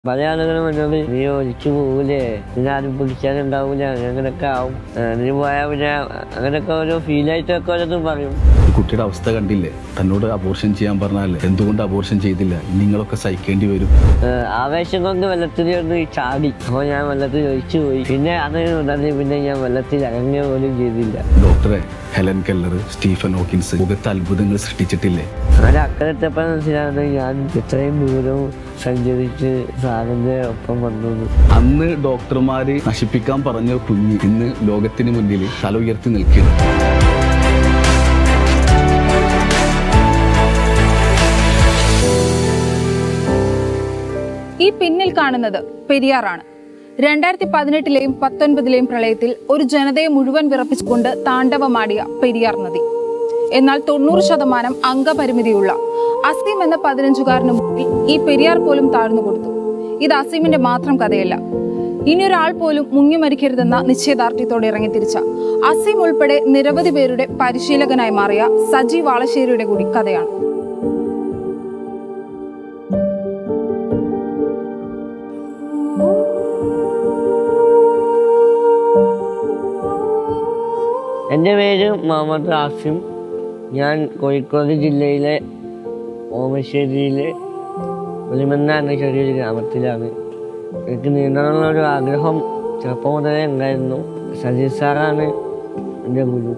പല ആളുകളും എന്നോട് നീ ഒലിച്ചു പോകൂലേ നിന്നെ ആരും പിടിച്ചാലുണ്ടാവൂല അങ്ങനെയൊക്കെ ആവും ആ, നീ പോയാൽ പിന്നെ അങ്ങനെയൊക്കെ ഓരോ ഫീലായിട്ടൊക്കെ ഓരോന്നും പറയും ഒരു കുട്ടിയുടെ അവസ്ഥ കണ്ടില്ലേ തന്നോട് അബോർഷൻ ചെയ്യാൻ പറഞ്ഞാൽ എന്തുകൊണ്ട് അബോർഷൻ ചെയ്തില്ല നിങ്ങളൊക്കെ സഹിക്കേണ്ടി വരും ആ, ആവേശം കൊണ്ട് വെള്ളത്തിൽ ഒന്ന് ചാടി അപ്പോൾ ഞാൻ വെള്ളത്തിൽ ഒഴിച്ചു പോയി പിന്നെ അതിന് ഉടനെ പിന്നെ ഞാൻ വെള്ളത്തിൽ ഇറങ്ങുക പോലും ചെയ്തില്ല ഡോക്ടറെ ഹെലൻ കെല്ലർ സ്റ്റീഫൻ ഹോക്കിൻസ് മുഖത്ത് അത്ഭുതങ്ങൾ സൃഷ്ടിച്ചിട്ടില്ലേ അങ്ങനെ അക്കരത്തെപ്പോൾ മനസ്സിലാണ് ഞാൻ ഇത്രയും ദൂരം സഞ്ചരിച്ച് സാറിൻ്റെ ഒപ്പം വന്നത് അന്ന് ഡോക്ടർമാര് നശിപ്പിക്കാൻ പറഞ്ഞ കുഞ്ഞ് ഇന്ന് ലോകത്തിന് മുന്നിൽ തല ഉയർത്തി നിൽക്കുന്നു ഈ പിന്നിൽ കാണുന്നത് പെരിയാറാണ് രണ്ടായിരത്തി പതിനെട്ടിലെയും പത്തൊൻപതിലെയും പ്രളയത്തിൽ ഒരു ജനതയെ മുഴുവൻ വിറപ്പിച്ചുകൊണ്ട് താണ്ഡവമാടിയ പെരിയാർ നദി എന്നാൽ തൊണ്ണൂറ് ശതമാനം അംഗപരിമിതിയുള്ള അസീം എന്ന പതിനഞ്ചുകാരന് മുന്നിൽ ഈ പെരിയാർ പോലും താഴ്ന്നു കൊടുത്തു ഇത് അസീമിന്റെ മാത്രം കഥയല്ല ഇനിയൊരാൾ പോലും മുങ്ങി മരിക്കരുതെന്ന നിശ്ചയദാർഢ്യത്തോടെ ഇറങ്ങിത്തിരിച്ച അസീം ഉൾപ്പെടെ നിരവധി പേരുടെ പരിശീലകനായി മാറിയ സജി വാളശ്ശേരിയുടെ കൂടി കഥയാണ് എൻ്റെ പേര് മുഹമ്മദ് ആസിം ഞാൻ കോഴിക്കോട് ജില്ലയിലെ ഓമശ്ശേരിയിലെ ഒലിമന്ന എന്ന ചെറിയൊരു ഗ്രാമത്തിലാണ് എനിക്ക് നീന്തണമെന്നുള്ള ഒരു ആഗ്രഹം ചെറുപ്പം മുതലേ ഉണ്ടായിരുന്നു സജീവ് സാറാണ് എൻ്റെ ഗുരു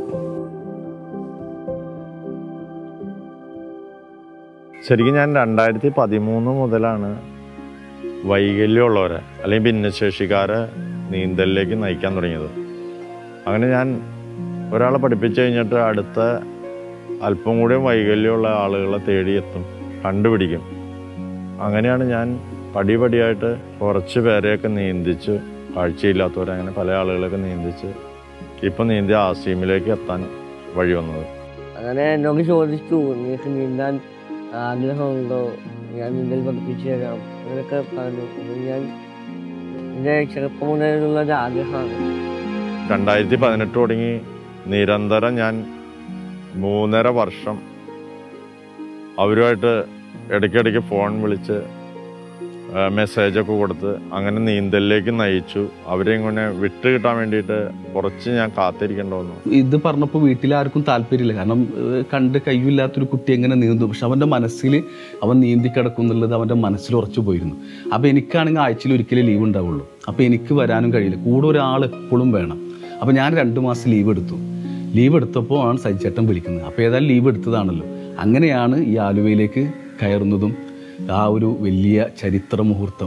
ശരിക്കും ഞാൻ രണ്ടായിരത്തി പതിമൂന്ന് മുതലാണ് വൈകല്യമുള്ളവരെ അല്ലെങ്കിൽ ഭിന്നശേഷിക്കാരെ നീന്തലിലേക്ക് നയിക്കാൻ തുടങ്ങിയത് അങ്ങനെ ഞാൻ ഒരാളെ പഠിപ്പിച്ചു കഴിഞ്ഞിട്ട് അടുത്ത അല്പം കൂടി വൈകല്യമുള്ള ആളുകളെ തേടിയെത്തും കണ്ടുപിടിക്കും അങ്ങനെയാണ് ഞാൻ പടിപടിയായിട്ട് കുറച്ച് പേരെയൊക്കെ നീന്തിച്ച് കാഴ്ചയില്ലാത്തവരെ അങ്ങനെ പല ആളുകളെയൊക്കെ നീന്തിച്ച് ഇപ്പം നീന്തി ആസീമിലേക്ക് എത്താൻ വഴി വന്നത് അങ്ങനെ എന്നോട് ചോദിച്ചു നിനക്ക് നീന്താൻ ആഗ്രഹമുണ്ടോ ഞാൻ നീന്തൽ പഠിപ്പിച്ചു തരാം അങ്ങനെയൊക്കെ പറഞ്ഞു അപ്പോൾ ഞാൻ എൻ്റെ ചെറുപ്പം മുതലുള്ള ഒരു ആഗ്രഹമാണ് രണ്ടായിരത്തി പതിനെട്ട് തുടങ്ങി നിരന്തരം ഞാൻ മൂന്നര വർഷം അവരുമായിട്ട് ഇടയ്ക്കിടയ്ക്ക് ഫോൺ വിളിച്ച് ആ, മെസ്സേജൊക്കെ കൊടുത്ത് അങ്ങനെ നീന്തലിലേക്ക് നയിച്ചു അവരെ ഇങ്ങനെ വിട്ട് കിട്ടാൻ വേണ്ടിയിട്ട് കുറച്ച് ഞാൻ കാത്തിരിക്കേണ്ട വന്നു ഇത് പറഞ്ഞപ്പോൾ വീട്ടിൽ ആർക്കും താല്പര്യമില്ല കാരണം ഏഹ്, കണ്ട് കയ്യില്ലാത്തൊരു കുട്ടി എങ്ങനെ നീന്തും പക്ഷെ അവൻ്റെ മനസ്സിൽ അവൻ നീന്തി കിടക്കും എന്നുള്ളത് അവൻ്റെ മനസ്സിൽ ഉറച്ചു പോയിരുന്നു അപ്പോൾ എനിക്കാണെങ്കിൽ ആഴ്ചയിൽ ഒരിക്കലേ ലീവ് ഉണ്ടാവുള്ളൂ അപ്പോൾ എനിക്ക് വരാനും കഴിയില്ല കൂടെ ഒരാൾ എപ്പോഴും വേണം അപ്പോൾ ഞാൻ രണ്ട് മാസം ലീവ് എടുത്തു ലീവ് എടുത്തപ്പോൾ ആണ് സജിച്ചേട്ടൻ വിളിക്കുന്നത് അപ്പോൾ ഏതായാലും ലീവ് എടുത്തതാണല്ലോ അങ്ങനെയാണ് ഈ ആലുവയിലേക്ക് കയറുന്നതും ആ ഒരു വലിയ ചരിത്ര മുഹൂർത്തം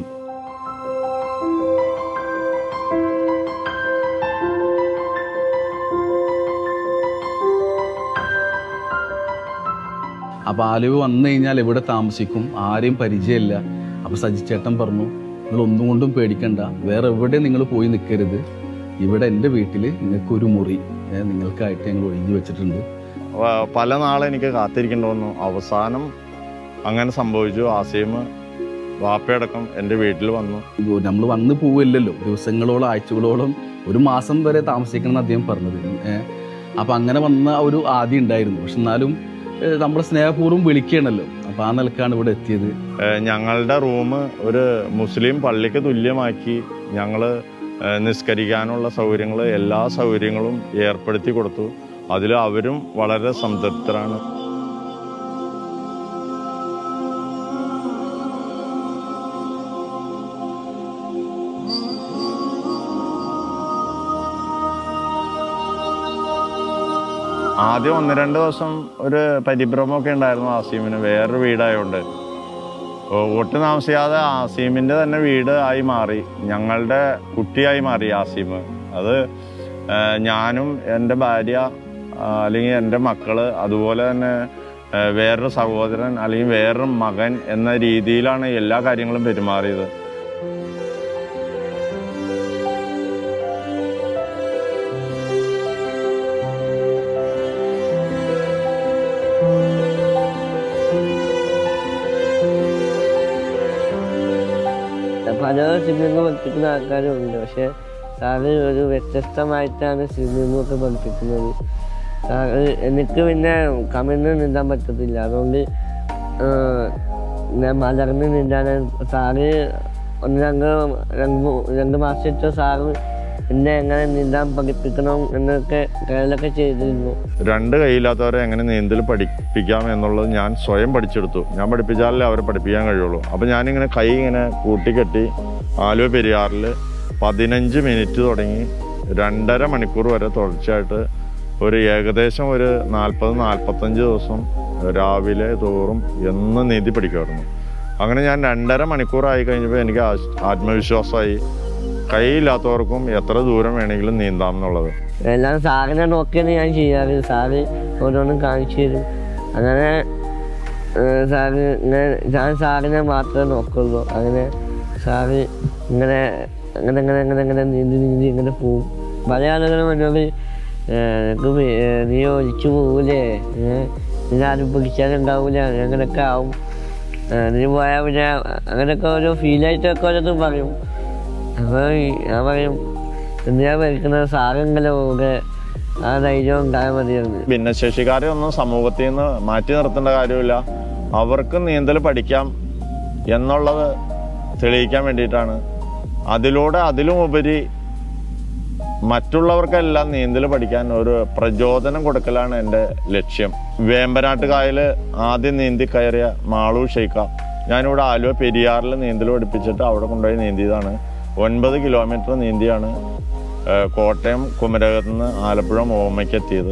അപ്പോൾ ആലുവ വന്നു കഴിഞ്ഞാൽ എവിടെ താമസിക്കും ആരെയും പരിചയമില്ല അപ്പോൾ സജിച്ചേട്ടൻ പറഞ്ഞു നിങ്ങൾ ഒന്നും കൊണ്ടും പേടിക്കണ്ട വേറെ എവിടെ നിങ്ങൾ പോയി നിൽക്കരുത് ഇവിടെ എൻ്റെ വീട്ടിൽ നിങ്ങൾക്കൊരു മുറി ഏ, നിങ്ങൾക്കായിട്ട് ഞങ്ങൾ ഒഴിഞ്ഞു വെച്ചിട്ടുണ്ട് വ- പല നാളെ എനിക്ക് കാത്തിരിക്കേണ്ടി വന്നു അവസാനം അങ്ങനെ സംഭവിച്ചു ആസീം വാപ്പയടക്കം എൻ്റെ വീട്ടിൽ വന്നു നമ്മൾ വന്ന് പോവില്ലല്ലോ ദിവസങ്ങളോളം ആഴ്ചകളോളം ഒരു മാസം വരെ താമസിക്കണം എന്ന് അദ്ദേഹം പറഞ്ഞത് ഏഹ് അപ്പം അങ്ങനെ വന്ന ഒരു ആദ്യം ഉണ്ടായിരുന്നു പക്ഷെ എന്നാലും ഏഹ് നമ്മളെ സ്നേഹപൂർവ്വം വിളിക്കണല്ലോ അപ്പം ആ നിലക്കാണ് ഇവിടെ എത്തിയത് ഏഹ് ഞങ്ങളുടെ റൂം ഒരു മുസ്ലിം പള്ളിക്ക് തുല്യമാക്കി ഞങ്ങൾ നിസ്കരിക്കാനുള്ള സൗകര്യങ്ങൾ എല്ലാ സൗകര്യങ്ങളും ഏർപ്പെടുത്തി കൊടുത്തു അതിൽ അവരും വളരെ സംതൃപ്തരാണ് ആദ്യം ഒന്ന് രണ്ട് ദിവസം ഒരു പരിഭ്രമമൊക്കെ ഉണ്ടായിരുന്നു ആസീമിന് വേറൊരു വീടായതുകൊണ്ട് ഓ- ഒട്ടും താമസിയാതെ ആസീമിന്റെ തന്നെ വീട് ആയി മാറി ഞങ്ങളുടെ കുട്ടിയായി മാറി ആസീം അത് ആ, ഞാനും എൻ്റെ ഭാര്യ ആ, അല്ലെങ്കിൽ എൻ്റെ മക്കള് അതുപോലെ തന്നെ ആ, വേറൊരു സഹോദരൻ അല്ലെങ്കിൽ വേറൊരു മകൻ എന്ന രീതിയിലാണ് എല്ലാ കാര്യങ്ങളും പെരുമാറിയത് പല സ്വിമ്മിങ് പഠിപ്പിക്കുന്ന ആൾക്കാരും ഉണ്ട് പക്ഷെ സാറ് ഒരു വ്യത്യസ്തമായിട്ടാണ് സ്വിമ്മിങ് ഒക്കെ പഠിപ്പിക്കുന്നത് സാറ് എനിക്ക് പിന്നെ കമിഴ്ന്ന് നീന്താൻ പറ്റത്തില്ല അതുകൊണ്ട് ആ, ഞാൻ മലർന്ന് നീന്താൻ സാറ് ഒന്ന് രണ്ട് രണ്ട് മൂ- രണ്ട് മാസത്തെ സാറ് എന്നെ എങ്ങനെ നീന്താൻ പഠിപ്പിക്കണം എന്നൊക്കെ ട്രയലൊക്കെ ചെയ്തിരുന്നു രണ്ട് കൈയില്ലാത്തവരെ എങ്ങനെ നീന്തൽ പഠിപ്പിക്കാം എന്നുള്ളത് ഞാൻ സ്വയം പഠിച്ചെടുത്തു ഞാൻ പഠിപ്പിച്ചാലേ അവരെ പഠിപ്പിക്കാൻ കഴിയുള്ളൂ അപ്പോൾ ഞാനിങ്ങനെ കൈ ഇങ്ങനെ കൂട്ടിക്കെട്ടി ആലുവ പെരിയാറിൽ പതിനഞ്ച് മിനിറ്റ് തുടങ്ങി രണ്ടര മണിക്കൂർ വരെ തുടർച്ചയായിട്ട് ഒരു ഏകദേശം ഒരു നാൽപ്പത് നാൽപ്പത്തഞ്ച് ദിവസം രാവിലെ തോറും എന്നും നീന്തി പഠിക്കുമായിരുന്നു അങ്ങനെ ഞാൻ രണ്ടര മണിക്കൂറായി കഴിഞ്ഞപ്പോൾ എനിക്ക് ആശ്- ആത്മവിശ്വാസമായി കൈയില്ലാത്തവർക്കും എത്ര ദൂരം വേണമെങ്കിലും നീന്താം എന്നുള്ളത് എല്ലാം സാറിനെ നോക്കിയാണ് ഞാൻ ചെയ്യാറ് സാറ് ഓരോന്നും കാണിച്ചു തരും അങ്ങനെ ഏഹ് സാറ് ഇങ്ങനെ ഞാൻ സാറിനെ മാത്രമേ നോക്കുള്ളൂ അങ്ങനെ സാറ് ഇങ്ങനെ അങ്ങനെ അങ്ങനെ അങ്ങനെ അങ്ങനെ നീന്തി നീന്തി ഇങ്ങനെ പോവും പല ആളുകളും എന്നോട് ഏഹ് നിനക്ക് പേ- ഏഹ് നീ ഒലിച്ചു പോകൂലേ ഏഹ് നിന്നെ ആരും പിടിച്ചാലുണ്ടാവൂല അങ്ങനെയൊക്കെ ആവും ഏഹ് നീ പോയാൽ പിന്നെ അങ്ങനെയൊക്കെ ഓരോ ഫീലായിട്ടൊക്കെ ഓരോന്നും പറയും അപ്പോൾ ഞാൻ പറയും എന്തിനാ പഠിക്കുന്നത് സാറെങ്കിലും കൂടെ ആ ധൈര്യം ഉണ്ടായാൽ മതിയായിരുന്നു ഭിന്നശേഷിക്കാരെ ഒന്നും സമൂഹത്തിൽ നിന്ന് മാറ്റി നിർത്തേണ്ട കാര്യമില്ല അവർക്ക് നീന്തൽ പഠിക്കാം എന്നുള്ളത് തെളിയിക്കാൻ വേണ്ടിയിട്ടാണ് അതിലൂടെ അതിലും ഉപരി മറ്റുള്ളവർക്കെല്ലാം നീന്തൽ പഠിക്കാൻ ഒരു പ്രചോദനം കൊടുക്കലാണ് എൻ്റെ ലക്ഷ്യം വേമ്പനാട്ട് കായൽ ആദ്യം നീന്തി കയറിയ മാളു ഷെയ്ക്ക ഞാനിവിടെ ആലുവ പെരിയാറിൽ നീന്തൽ പഠിപ്പിച്ചിട്ട് അവിടെ കൊണ്ടുപോയി നീന്തിയതാണ് ഒൻപത് കിലോമീറ്റർ നീന്തിയാണ് ഏഹ്, കോട്ടയം കുമരകത്ത് നിന്ന് ആലപ്പുഴ ഓമയ്ക്ക് എത്തിയത്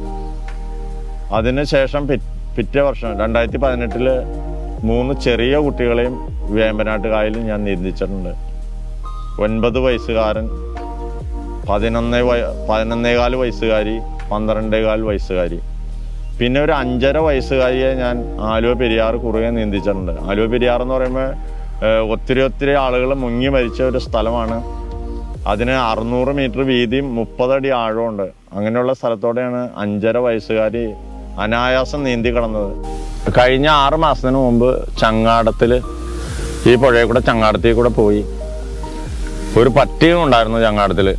അതിനുശേഷം പി- പിറ്റേ വർഷം രണ്ടായിരത്തി പതിനെട്ടില് മൂന്ന് ചെറിയ കുട്ടികളെയും വേമ്പനാട്ട് കായലിൽ ഞാൻ നീന്തിച്ചിട്ടുണ്ട് ഒൻപത് വയസ്സുകാരൻ പതിനൊന്നേ വയ പതിനൊന്നേകാല് വയസ്സുകാരി പന്ത്രണ്ടേകാൽ വയസ്സുകാരി പിന്നെ ഒരു അഞ്ചര വയസ്സുകാരിയെ ഞാൻ ആലുവ പെരിയാർ കുറുകെ നീന്തിച്ചിട്ടുണ്ട് ആലുവ പെരിയാർ എന്ന് പറയുമ്പോൾ ഏഹ്, ഒത്തിരി ഒത്തിരി ആളുകൾ മുങ്ങി മരിച്ച ഒരു സ്ഥലമാണ് അതിന് അറുന്നൂറ് മീറ്റർ വീതിയും മുപ്പതടി ആഴമുണ്ട് അങ്ങനെയുള്ള സ്ഥലത്തോടെയാണ് അഞ്ചര വയസ്സുകാരി അനായാസം നീന്തി കടന്നത് കഴിഞ്ഞ ആറ് മാസത്തിന് മുമ്പ് ചങ്ങാടത്തിൽ ഈ പുഴയിൽ കൂടെ ചങ്ങാടത്തിൽ കൂടെ പോയി ഒരു പട്ടിയും ഉണ്ടായിരുന്നു ചങ്ങാടത്തിൽ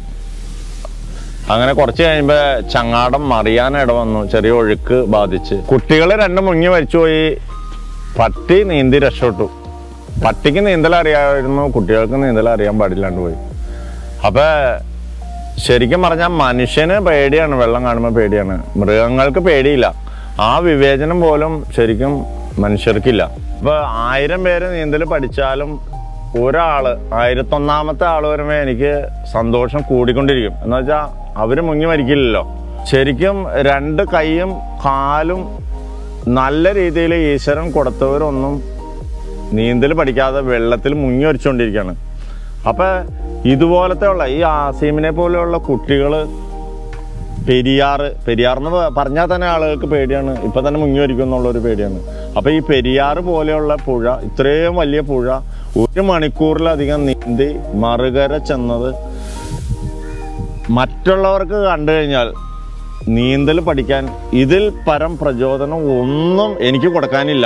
അങ്ങനെ കുറച്ച് കഴിയുമ്പോൾ ചങ്ങാടം മറിയാൻ ഇട വന്നു ചെറിയ ഒഴുക്ക് ബാധിച്ച് കുട്ടികൾ രണ്ടും മുങ്ങി മരിച്ചുപോയി പട്ടി നീന്തി രക്ഷപ്പെട്ടു പട്ടിക്ക് നീന്തൽ അറിയാമായിരുന്നു കുട്ടികൾക്ക് നീന്തൽ അറിയാൻ പാടില്ലാണ്ട് പോയി അപ്പൊ ശരിക്കും പറഞ്ഞാൽ മനുഷ്യന് പേടിയാണ് വെള്ളം കാണുമ്പോൾ പേടിയാണ് മൃഗങ്ങൾക്ക് പേടിയില്ല ആ വിവേചനം പോലും ശരിക്കും മനുഷ്യർക്കില്ല ഇപ്പൊ ആയിരം പേര് നീന്തൽ പഠിച്ചാലും ഒരാള് ആയിരത്തൊന്നാമത്തെ ആള് വരുമ്പോ എനിക്ക് സന്തോഷം കൂടിക്കൊണ്ടിരിക്കും എന്ന് വെച്ചാൽ അവര് മുങ്ങി മരിക്കില്ലല്ലോ ശരിക്കും രണ്ട് കൈയും കാലും നല്ല രീതിയിൽ ഈശ്വരൻ കൊടുത്തവരൊന്നും നീന്തൽ പഠിക്കാതെ വെള്ളത്തിൽ മുങ്ങി ഒരിച്ചുകൊണ്ടിരിക്കുകയാണ് അപ്പൊ ഇതുപോലത്തെ ഉള്ള ഈ ആസീമിനെ പോലെയുള്ള കുട്ടികൾ പെരിയാറ് പെരിയാർ എന്ന് പറഞ്ഞാൽ തന്നെ ആളുകൾക്ക് പേടിയാണ് ഇപ്പൊ തന്നെ മുങ്ങി വരിക്കും എന്നുള്ള ഒരു പേടിയാണ് അപ്പൊ ഈ പെരിയാറ് പോലെയുള്ള പുഴ ഇത്രയും വലിയ പുഴ ഒരു മണിക്കൂറിലധികം നീന്തി മറുകര ചെന്നത് മറ്റുള്ളവർക്ക് കണ്ടു കഴിഞ്ഞാൽ നീന്തൽ പഠിക്കാൻ ഇതിൽ പരം പ്രചോദനം ഒന്നും എനിക്ക് കൊടുക്കാനില്ല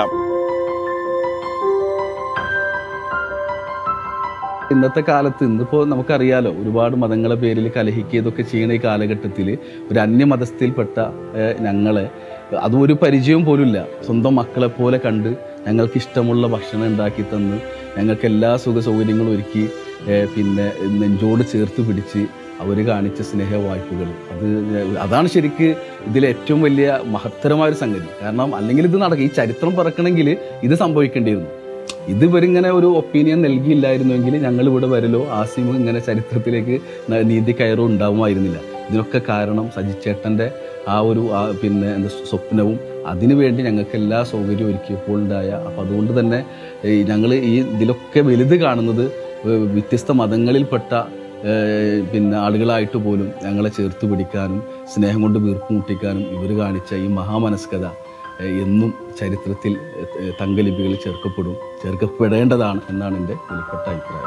ഇന്നത്തെ കാലത്ത് ഇന്നിപ്പോൾ നമുക്കറിയാലോ ഒരുപാട് മതങ്ങളെ പേരിൽ കലഹിക്കുകയൊക്കെ ചെയ്യുന്ന ഈ കാലഘട്ടത്തിൽ ഒരു അന്യമതസ്ഥയിൽപ്പെട്ട ഏഹ്, ഞങ്ങളെ അതും ഒരു പരിചയവും പോലുമില്ല സ്വന്തം മക്കളെ പോലെ കണ്ട് ഞങ്ങൾക്ക് ഇഷ്ടമുള്ള ഭക്ഷണം ഉണ്ടാക്കി തന്ന് ഞങ്ങൾക്ക് എല്ലാ സുഖ സൗകര്യങ്ങളും ഒരുക്കി ഏഹ്, പിന്നെ നെഞ്ചോട് ചേർത്ത് പിടിച്ച് അവർ കാണിച്ച സ്നേഹ വായ്പകൾ അത് അതാണ് ശരിക്ക് ഇതിലെ ഏറ്റവും വലിയ മഹത്തരമായ ഒരു സംഗതി കാരണം അല്ലെങ്കിൽ ഇത് നടക്കും ഈ ചരിത്രം പറക്കണമെങ്കിൽ ഇത് സംഭവിക്കേണ്ടിയിരുന്നു ഇത് ഇവരിങ്ങനെ ഒരു ഒപ്പീനിയൻ നൽകിയില്ലായിരുന്നുവെങ്കിൽ ഞങ്ങൾ ഇവിടെ വരലോ ആസിം ഇങ്ങനെ ചരിത്രത്തിലേക്ക് ന- നീതി കയറോ ഉണ്ടാവുമായിരുന്നില്ല ഇതിനൊക്കെ കാരണം സജിച്ചേട്ടൻ്റെ ആ ഒരു ആ പിന്നെ എന്താ സ്വപ്നവും അതിനുവേണ്ടി ഞങ്ങൾക്ക് എല്ലാ സൗകര്യവും ഒരുക്കിയപ്പോൾ ഉണ്ടായ അപ്പം അതുകൊണ്ട് തന്നെ ഞങ്ങൾ ഈ ഇതിലൊക്കെ വലുത് കാണുന്നത് ഏഹ് വ്യത്യസ്ത മതങ്ങളിൽപ്പെട്ട ഏഹ് പിന്നെ ആളുകളായിട്ട് പോലും ഞങ്ങളെ ചേർത്ത് പിടിക്കാനും സ്നേഹം കൊണ്ട് വീർപ്പുമുട്ടിക്കാനും ഇവർ കാണിച്ച ഈ മഹാമനസ്കത ഏഹ് എന്നും ചരിത്രത്തിൽ ഏഹ് തങ്കലിപികളിൽ ചേർക്കപ്പെടും ചേർക്കപ്പെടേണ്ടതാണ് എന്നാണ് എൻ്റെ വിലപ്പെട്ട അഭിപ്രായം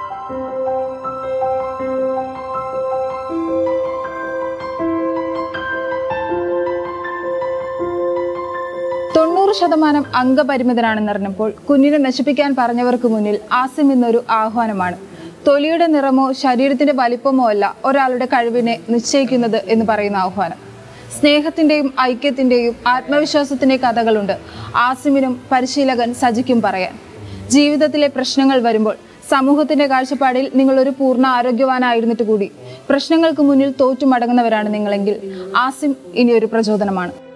തൊണ്ണൂറ് ശതമാനം അംഗപരിമിതനാണെന്നറിഞ്ഞപ്പോൾ കുഞ്ഞിനെ നശിപ്പിക്കാൻ പറഞ്ഞവർക്ക് മുന്നിൽ ആസിം എന്നൊരു ആഹ്വാനമാണ് തൊലിയുടെ നിറമോ ശരീരത്തിന്റെ വലിപ്പമോ അല്ല ഒരാളുടെ കഴിവിനെ നിശ്ചയിക്കുന്നത് എന്ന് പറയുന്ന ആഹ്വാനം സ്നേഹത്തിന്റെയും ഐക്യത്തിന്റെയും ആത്മവിശ്വാസത്തിന്റെ കഥകളുണ്ട് ആസിമിനും പരിശീലകൻ സജിക്കും പറയാൻ ജീവിതത്തിലെ പ്രശ്നങ്ങൾ വരുമ്പോൾ സമൂഹത്തിന്റെ കാഴ്ചപ്പാടിൽ നിങ്ങൾ ഒരു പൂർണ്ണ ആരോഗ്യവാനായിരുന്നിട്ട് കൂടി പ്രശ്നങ്ങൾക്ക് മുന്നിൽ തോറ്റു മടങ്ങുന്നവരാണ് നിങ്ങളെങ്കിൽ ആസിം ഇനി ഒരു പ്രചോദനമാണ്